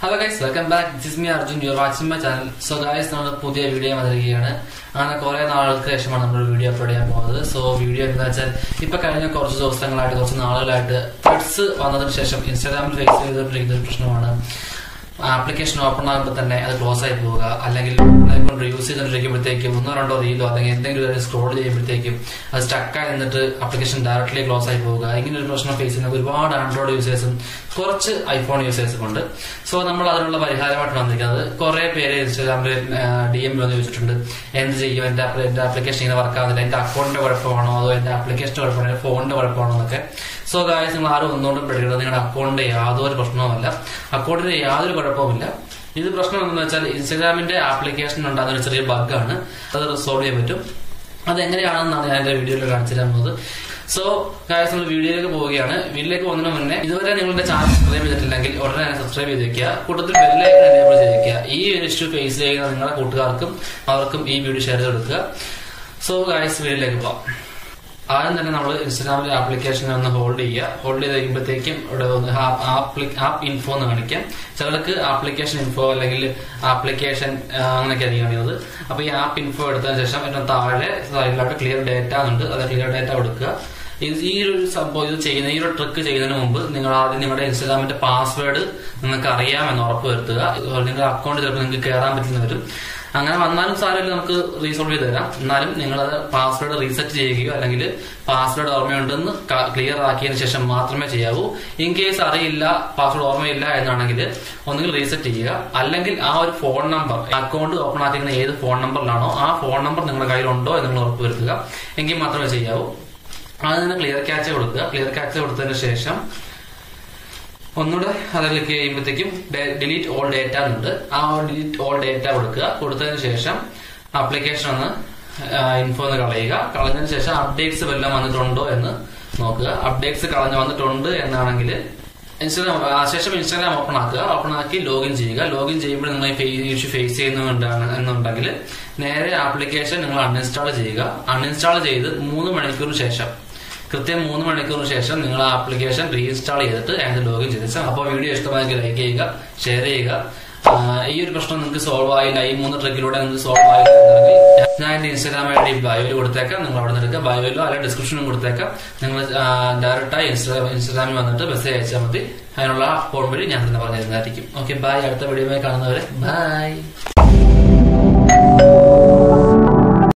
hello guys welcome back this me Arjun you watching my channel so guys നമ്മൾ പുതിയ video വന്നിരിക്കുകയാണ് അങ്ങനെ കുറെ നാളുകൾക്ക് ശേഷമാണ് നമ്മൾ വീഡിയോ അപ്ലോഡ് ചെയ്യാൻ പോകുന്നത് സോ വീഡിയോ എന്താ വെച്ചാൽ ഇപ്പൊ കഴിഞ്ഞ കുറച്ച് ദിവസങ്ങളായിട്ട് കുറച്ച് നാളുകളായിട്ട് ഫ്ലഡ്സ് വന്നതിന് ശേഷം ഇൻസ്റ്റാഗ്രാമിൽ ഫേസ് ചെയ്തിട്ടിരിക്കുന്ന ഒരു പ്രശ്നമാണ് ആപ്ലിക്കേഷൻ ഓപ്പൺ ആകുമ്പോൾ തന്നെ അത് ക്ലോസ് ആയി പോവുക അല്ലെങ്കിൽ കൊണ്ട് യൂസ് ചെയ്തുകൊണ്ടിരിക്കുമ്പോഴത്തേക്കും ഒന്നോ രണ്ടോ റീലോ അല്ലെങ്കിൽ എന്തെങ്കിലും ഒരു സ്ക്രോൾ ചെയ്യുമ്പോഴത്തേക്കും അത് സ്റ്റക്കായി നിന്നിട്ട് ആപ്ലിക്കേഷൻ ഡയറക്ട്ലി ക്ലോസ് ആയി പോവുക ഇങ്ങനെ ഒരു പ്രശ്നം ഫേസ് ചെയ്യുന്ന ഒരുപാട് ആൻഡ്രോയിഡ് യൂസേഴ്സും കുറച്ച് ഐഫോൺ യൂസേഴ്സും ഉണ്ട് സോ നമ്മൾ അതിനുള്ള പരിഹാരമായിട്ട് വന്നിരിക്കുന്നത് കുറെ പേര് ഇൻസ്റ്റാഗ്രാമിൽ ഡി എം വന്ന് ചോദിച്ചിട്ടുണ്ട് എന്ത് ചെയ്യും എന്റെ ആപ്ലി- എന്റെ ആപ്ലിക്കേഷൻ ഇങ്ങനെ വർക്ക് ആവുന്നില്ല എന്റെ അക്കൗണ്ടിന്റെ കുഴപ്പമാണോ അതോ എന്റെ ആപ്ലിക്കേഷന്റെ കുഴപ്പമാണോ എന്റെ ഫോണിന്റെ കുഴപ്പമാണോ എന്നൊക്കെ സോ ഗായസ് നിങ്ങൾ ആരും ഒന്നുകൊണ്ടും പേടിക്കുന്നത് നിങ്ങളുടെ അക്കൗണ്ടിന്റെ യാതൊരു പ്രശ്നവുമല്ല അക്കൗണ്ടിന്റെ യാതൊരു കുഴപ്പവുമില്ല ഇത് പ്രശ്നം എന്താണെന്ന് വെച്ചാൽ ഇൻസ്റ്റാഗ്രാമിന്റെ ആപ്ലിക്കേഷൻ ഉണ്ടാകുന്ന ഒരു ചെറിയ ബഗ്ഗാണ് അത് റിസോൾവ് ചെയ്യാൻ പറ്റും അതെങ്ങനെയാണെന്നാണ് ഞാൻ എന്റെ വീഡിയോയിൽ കാണിച്ചു തരാൻ പോകുന്നത് സോ ഗായസ് നമ്മൾ വീഡിയോയിലേക്ക് പോവുകയാണ് വീഡിയോയിലേക്ക് പോകുന്നതിന് മുന്നേ ഇതുവരെ നിങ്ങളുടെ ചാനൽ സബ്സ്ക്രൈബ് ചെയ്തിട്ടില്ലെങ്കിൽ ഉടനെ തന്നെ സബ്സ്ക്രൈബ് ചെയ്ത് വെക്കുക കൂട്ടത്തിൽ ബെല്ലൈക്കൺ എനേബിൾ ചെയ്ത് വെക്കുക ഈ ഒരു ഇഷ്യൂ ഫേസ് ചെയ്യുന്ന നിങ്ങളുടെ കൂട്ടുകാർക്കും അവർക്കും ഈ വീഡിയോ ഷെയർ ചെയ്ത് കൊടുക്കുക സോ ഗായസ് വീഡിയോയിലേക്ക് പോവാം ആദ്യം തന്നെ നമ്മൾ ഇൻസ്റ്റാഗ്രാമിലെ ആപ്ലിക്കേഷൻ ഒന്ന് ഹോൾഡ് ചെയ്യുക ഹോൾഡ് ചെയ്ത് കഴിയുമ്പോഴത്തേക്കും ഇവിടെ ഒന്ന് ആപ്പ് ഇൻഫോ എന്ന് കാണിക്കാം ചിലർക്ക് ആപ്ലിക്കേഷൻ ഇൻഫോ അല്ലെങ്കിൽ ആപ്ലിക്കേഷൻ അങ്ങനെയൊക്കെ ആയിരിക്കും കാണിക്കുന്നത് അപ്പൊ ഈ ആപ്പ് ഇൻഫോ എടുത്തതിന് ശേഷം ഇതിന് താഴെ സൈഡിലായിട്ട് ക്ലിയർ ഡേറ്റ ഉണ്ട് അത് ക്ലിയർ ഡേറ്റ കൊടുക്കുക ഇത് ഈ ഒരു സംഭവം ഇത് ചെയ്യുന്ന ഈ ഒരു ട്രിക്ക് ചെയ്യുന്നതിന് മുമ്പ് നിങ്ങൾ ആദ്യം നിങ്ങളുടെ ഇൻസ്റ്റാഗ്രാമിന്റെ പാസ്വേഡ് നിങ്ങൾക്ക് അറിയാമെന്ന് ഉറപ്പ് വരുത്തുക നിങ്ങളുടെ അക്കൗണ്ട് ചിലപ്പോൾ നിങ്ങൾക്ക് കയറാൻ പറ്റുന്ന വരും അങ്ങനെ വന്നാലും സാരമില്ല നമുക്ക് റീസോൾവ് ചെയ്ത് തരാം എന്നാലും നിങ്ങൾ അത് പാസ്വേഡ് റീസെറ്റ് ചെയ്യുകയോ അല്ലെങ്കിൽ പാസ്വേഡ് ഓർമ്മയുണ്ടെന്ന് ക്ലിയർ ആക്കിയതിനു ശേഷം മാത്രമേ ചെയ്യാവൂ ഇൻ കേസ് അറിയില്ല പാസ്വേഡ് ഓർമ്മയില്ല എന്നാണെങ്കിൽ ഒന്നുകിൽ റീസെറ്റ് ചെയ്യുക അല്ലെങ്കിൽ ആ ഒരു ഫോൺ നമ്പർ അക്കൗണ്ട് ഓപ്പൺ ആക്കിയിരിക്കുന്ന ഏത് ഫോൺ നമ്പറിലാണോ ആ ഫോൺ നമ്പർ നിങ്ങളുടെ കയ്യിലുണ്ടോ എന്ന് നിങ്ങൾ ഉറപ്പ് വരുത്തുക എങ്കിൽ മാത്രമേ ചെയ്യാവൂ അതിന് ക്ലിയർ ക്യാച്ച് കൊടുക്കുക ക്ലിയർ ക്യാച്ച് കൊടുത്തതിന് ശേഷം ഒന്നുകൂടെ അത് ക്ലിക്ക് ചെയ്യുമ്പോഴത്തേക്കും ഡിലീറ്റ് ഓൾ ഡേറ്റ എന്നുണ്ട് ആ ഡിലീറ്റ് ഓൾ ഡേറ്റ കൊടുക്കുക കൊടുത്തതിന് ശേഷം ആപ്ലിക്കേഷൻ ഒന്ന് ഇൻഫോ എന്ന് കളയുക കളഞ്ഞതിന് ശേഷം അപ്ഡേറ്റ്സ് വല്ലതും വന്നിട്ടുണ്ടോ എന്ന് നോക്കുക അപ്ഡേറ്റ്സ് കളഞ്ഞു വന്നിട്ടുണ്ട് എന്നാണെങ്കിൽ ഇൻസ്റ്റാഗ്രാം ശേഷം ഇൻസ്റ്റാഗ്രാം ഓപ്പൺ ആക്കുക ഓപ്പൺ ആക്കി ലോഗിൻ ചെയ്യുക ലോഗിൻ ചെയ്യുമ്പോൾ നിങ്ങൾ ഈ ഇഷ്യൂ ഫേസ് ചെയ്യുന്നുണ്ടാണ് എന്നുണ്ടെങ്കിൽ നേരെ ആപ്ലിക്കേഷൻ നിങ്ങൾ അൺഇൻസ്റ്റാൾ ചെയ്യുക അൺഇൻസ്റ്റാൾ ചെയ്ത് മൂന്ന് മണിക്കൂറിന് ശേഷം കൃത്യം മൂന്ന് മണിക്കൂറിന് ശേഷം നിങ്ങൾ ആ ആപ്ലിക്കേഷൻ റീഇൻസ്റ്റാൾ ചെയ്തിട്ട് അതിന് ലോഗിൻ ചെയ്ത് അപ്പോൾ വീഡിയോ ഇഷ്ടമായെങ്കിൽ ലൈക്ക് ചെയ്യുക ഷെയർ ചെയ്യുക ആ, ഈ ഒരു പ്രശ്നം നിങ്ങൾക്ക് സോൾവ് ആയില്ല ഈ മൂന്ന് ട്രിക്കിലൂടെ നിങ്ങൾക്ക് സോൾവ് ആയില്ല എന്നുണ്ടെങ്കിൽ ഞാൻ എന്റെ ഇൻസ്റ്റാഗ്രാം ഐ ഡി ബയോയിൽ കൊടുത്തേക്കാം നിങ്ങൾ അവിടെ നിന്ന് എടുക്കുക ബയോയിലോ അല്ലെങ്കിൽ ഡിസ്ക്രിപ്ഷനിലും കൊടുത്തേക്കാം നിങ്ങൾ ഡയറക്റ്റായി ഇൻസ്റ്റാഗ്രാം ഇൻസ്റ്റാഗ്രാമിൽ വന്നിട്ട് മെസ്സേജ് അയച്ചാൽ മതി അതിനുള്ള ഫോൺ വഴി ഞാൻ തന്നെ പറഞ്ഞു തരുന്നതായിരിക്കും ഓക്കെ ബൈ അടുത്ത വീഡിയോയിൽ കാണുന്നവരെ ബൈ